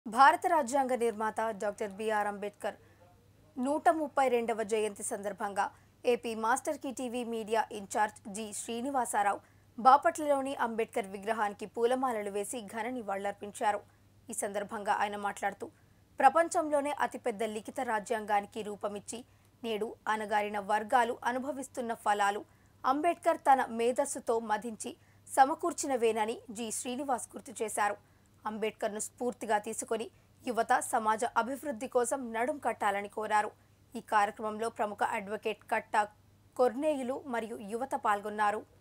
భారత రాజ్యాంగ నిర్మాత డాక్టర్ బిఆర్ అంబేద్కర్ నూట ముప్పై రెండవ జయంతి సందర్భంగా AP master key TV media incharge G Srinivasarao బాపట్లలోని అంబేద్కర్ విగ్రహానికి పూలమాలలు వేసి ఘన నివాళులర్పించారు ఈ సందర్భంగా ఆయన మాట్లాడుతూ ప్రపంచంలోనే అతిపెద్ద లిఖిత రాజ్యాంగానికి రూపమిచ్చి నేడు అణగారిన వర్గాలు అనుభవిస్తున్న ఫలాలు అంబేద్కర్ తన మేధస్సుతో మధించి సమకూర్చినవేనని జి శ్రీనివాస్ గుర్తు చేశారు అంబేద్కర్ను స్ఫూర్తిగా తీసుకొని యువత సమాజ అభివృద్ధి కోసం నడుం కట్టాలని కోరారు ఈ కార్యక్రమంలో ప్రముఖ అడ్వకేట్ కట్టా కొర్నేయులు మరియు యువత పాల్గొన్నారు